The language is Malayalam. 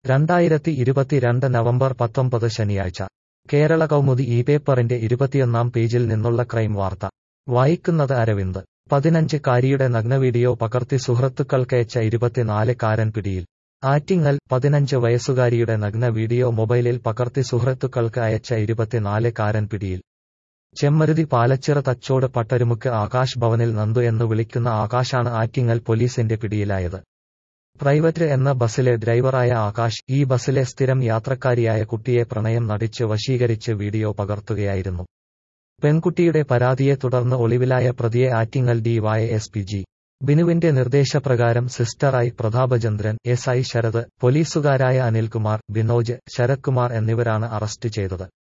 രണ്ടായിരത്തി ഇരുപത്തിരണ്ട് നവംബർ പത്തൊമ്പത് ശനിയാഴ്ച കേരള കൗമുദി ഈ പേപ്പറിന്റെ ഇരുപത്തിയൊന്നാം പേജിൽ നിന്നുള്ള ക്രൈം വാർത്ത വായിക്കുന്നത് അരവിന്ദ് പതിനഞ്ച് കാരിയുടെ നഗ്നവീഡിയോ പകർത്തി സുഹൃത്തുക്കൾക്കയച്ച ഇരുപത്തിനാല് കാരൻ പിടിയിൽ ആറ്റിങ്ങൽ പതിനഞ്ച് വയസ്സുകാരിയുടെ നഗ്ന വീഡിയോ മൊബൈലിൽ പകർത്തി സുഹൃത്തുക്കൾക്ക് അയച്ച ഇരുപത്തിനാല് കാരൻ പിടിയിൽ ചെമ്മരുതി പാലച്ചിറ തച്ചോട് പട്ടരുമുക്ക് ആകാശ് ഭവനിൽ നന്ദു എന്ന് വിളിക്കുന്ന ആകാശാണ് ആറ്റിങ്ങൽ പോലീസിന്റെ പിടിയിലായത് പ്രൈവറ്റ് എന്ന ബസ്സിലെ ഡ്രൈവറായ ആകാശ് ഈ ബസ്സിലെ സ്ഥിരം യാത്രക്കാരിയായ കുട്ടിയെ പ്രണയം നടിച്ച് വശീകരിച്ച് വീഡിയോ പകർത്തുകയായിരുന്നു പെൺകുട്ടിയുടെ പരാതിയെ തുടർന്ന് ഒളിവിലായ പ്രതിയെ Attingal D Y S P G ബിനുവിന്റെ നിർദ്ദേശപ്രകാരം സിസ്റ്ററായി പ്രതാപചന്ദ്രൻ എസ് ഐ ശരത് പോലീസുകാരായ അനിൽകുമാർ ബിനോജ് ശരത്കുമാർ എന്നിവരാണ് അറസ്റ്റ് ചെയ്തത്